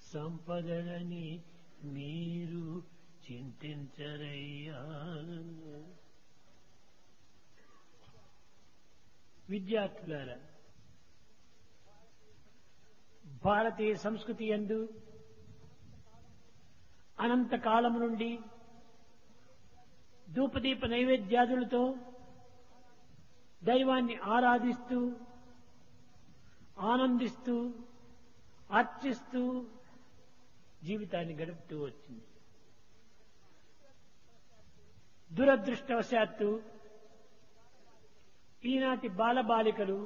సంపదలని మీరు చింతించరయ్యా విద్యార్థులారా భారతీయ సంస్కృతి ఎందు అనంత కాలం నుండి ధూపదీప నైవేద్యాదులతో దైవాన్ని ఆరాధిస్తూ ఆనందిస్తూ అర్చిస్తూ జీవితాన్ని గడుపుతూ వచ్చింది దురదృష్టవశాత్తు ఈనాటి బాలబాలికలు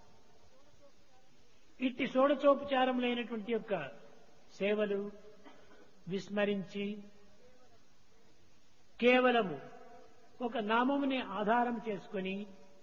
ఇట్టి షోడచోపచారములైనటువంటి యొక్క సేవలు విస్మరించి కేవలము ఒక నామముని ఆధారం చేసుకొని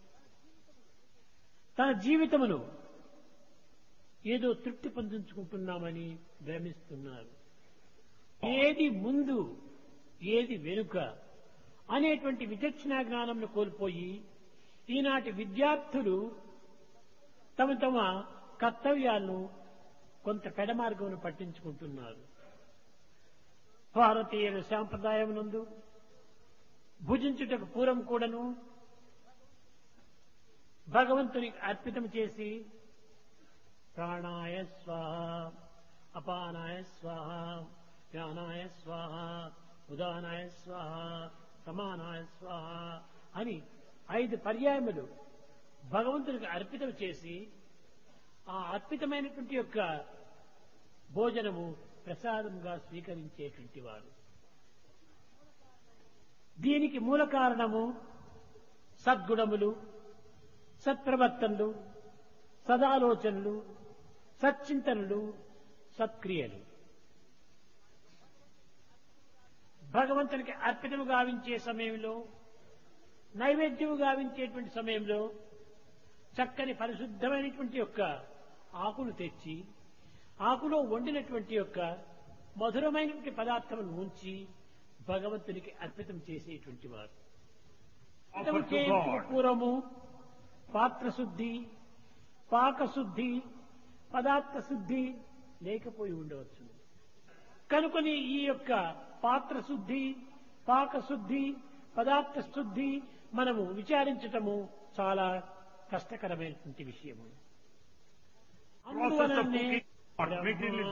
తన జీవితమును ఏదో తృప్తి పొందించుకుంటున్నామని భ్రమిస్తున్నారు ఏది ముందు ఏది వెనుక అనేటువంటి విచక్షణా జ్ఞానంను కోల్పోయి ఈనాటి విద్యార్థులు తమ తమ కర్తవ్యాలను కొంత పెడమార్గమును పట్టించుకుంటున్నారు భారతీయుల సాంప్రదాయం నందు భుజించుటకు పూర్వం కూడాను భగవంతునికి అర్పితం చేసి ప్రాణాయ స్వాహ అపానాయ స్వాహ జ్ఞానాయ స్వాహ ఉదానాయ స్వాహ సమానాయ స్వాహ అని ఐదు పర్యాయములు భగవంతునికి అర్పితం చేసి ఆ అర్పితమైనటువంటి యొక్క భోజనము ప్రసాదంగా స్వీకరించేటువంటి వారు దీనికి మూల కారణము సద్గుణములు సత్ప్రవర్తనలు సదాలోచనలు సచ్చింతనలు సత్క్రియలు భగవంతునికి అర్పితము గావించే సమయంలో నైవేద్యము గావించేటువంటి సమయంలో చక్కని పరిశుద్ధమైనటువంటి యొక్క ఆకులు తెచ్చి ఆకులో వండినటువంటి యొక్క మధురమైనటువంటి పదార్థమును ఉంచి భగవంతునికి అర్పితం చేసేటువంటి వారు Offer to God. పూర్వము పాత్రశుద్ధి పాకశుద్ధి పదార్థ శుద్ధి లేకపోయి ఉండవచ్చు కనుకొని ఈ యొక్క పాత్ర శుద్ధి పాకశుద్ధి పదార్థ శుద్ధి మనము విచారించటము చాలా కష్టకరమైనటువంటి విషయము Process of అందువలనే cooking, not material